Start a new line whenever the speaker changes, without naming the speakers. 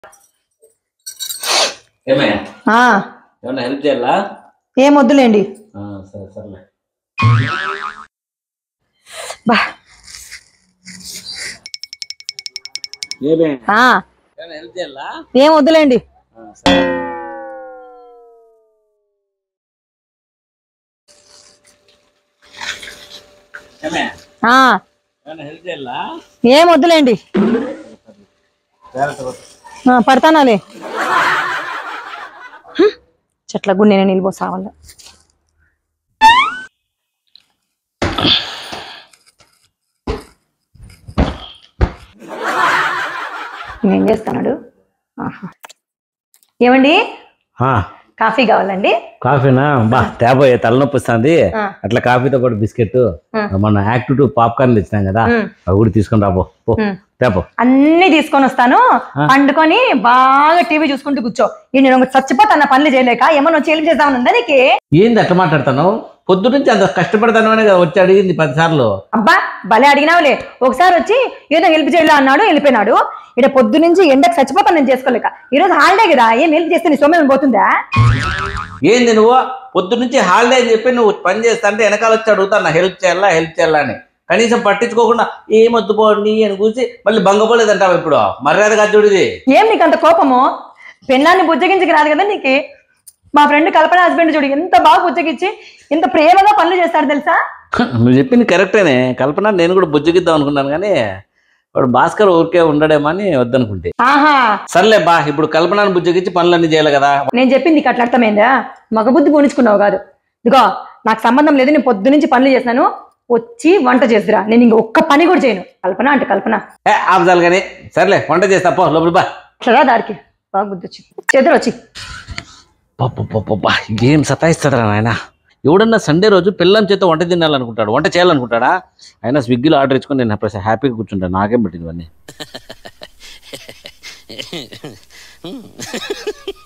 ఏమయ్యా
ఆ,
ఏమన్నా హెల్ప్ చేయాలా
ఏం వద్దులేండి
ఆ, సరే సరేలే
బా
ఏమే
ఆ,
ఏమన్నా హెల్ప్ చేయాలా
ఏం వద్దులేండి
ఆ, సరే ఏమే
ఆ,
ఏమన్నా హెల్ప్ చేయాలా
ఏం వద్దులేండి
జాగ్రత్త పట్టు.
ఆ, పడతానాలే హ్మ్, చెట్ల కూడా నేను నీళ్ళు పోసావాల ఏం చేస్తున్నాడు ఆహా. ఏమండి
ఆ,
కాఫీ కావాలండి
కాఫీనా బా తేపోయే తలనొప్పి వస్తుంది
ఆ.
అట్లా కాఫీతో పాటు బిస్కెట్
ఆ.
మన యాక్టివ్ టూ పాప్కార్న్ తెచ్చినాం కదా
ఉమ్.
అవి కూడా తీసుకొని రాబో పో
ఉమ్.
తేపో
అన్ని తీసుకొని వస్తాను పండుకొని బాగా టీవీ చూసుకుంటూ కూర్చో ఈ నేను చచ్చిపోతాను పనులు చేయలేక ఏమన్నా వచ్చి హెల్ప్ చేద్దామని ఉందా నీకు
ఏంది అట్లా మాట్లాడతాను పొద్దు నుంచి అంత కష్టపడతాను అనే కదా వచ్చి అడిగింది పదిసార్లు
అబ్బా భలే అడిగినావులే ఒకసారి వచ్చి ఏదో హెల్ప్ చేయాలి అన్నాడు వెళ్ళిపోయినాడు ఇక్కడ పొద్దు నుంచి ఎండకు చచ్చిపోతాను నేను చేసుకోలేక ఈ రోజు హాలిడే కదా ఏం హెల్ప్ చేస్తే నీ సోమ్యం పోతుందా
ఏంది నువ్వు పొద్దు నుంచి హాలిడే అని చెప్పి నువ్వు పని చేస్తా అంటే వెనకాల వచ్చి అడుగుతాను హెల్ప్ చేయాలా హెల్ప్ చేయాలా అని కనీసం పట్టించుకోకుండా ఏమొద్దు పోండి అని కూర్చి మళ్ళీ బంగపోలేదంటావు ఇప్పుడు మర్యాద కద్దుడిది
ఏం నీకు అంత కోపము పెళ్ళాన్ని బుజ్జగించకి రాదు కదా నీకు మా ఫ్రెండ్ కల్పన హస్బెండ్ చూడు ఎంత బాగా బుజ్జగించి ఎంత ప్రేమగా పనులు చేస్తాడు తెలుసా
నువ్వు చెప్పింది కరెక్టేనే కల్పన నేను కూడా బుజ్జగిద్దాం అనుకున్నాను కానీ వాడు భాస్కర్ ఊరికే ఉండడేమో అని వద్దనుకుంటే
ఆహా
సర్లే బా ఇప్పుడు కల్పనను బుజ్జగించి పనులన్నీ చేయాలి కదా
నేను చెప్పింది నీకు అట్లా అర్థమైందా మగబుద్ధి పోనించుకున్నావు కాదు ఇదిగో నాకు సంబంధం లేదు నేను పొద్దు నుంచి పనులు చేసినాను వచ్చి వంట చేసిరా నేను ఇంక ఒక్క పని కూడా చేయను కల్పన అంటే కల్పన
ఏ ఆపుదాలు కానీ సర్లే వంట చేస్తా పో లోపల బా
అట్లా దారికి బాగా బుద్ధి వచ్చి చేతులు వచ్చి
పప్ప ఏం సతాయిస్తారా నాయన ఎవడన్నా సండే రోజు పిల్లం చేత వంట తినాలనుకుంటాడు వంట చేయాలనుకుంటాడా అయినా స్విగ్గీలో ఆర్డర్ ఇచ్చుకొని నేను ప్రతి హ్యాపీగా కూర్చుంటాను నాకేం పెట్టింది ఇవన్నీ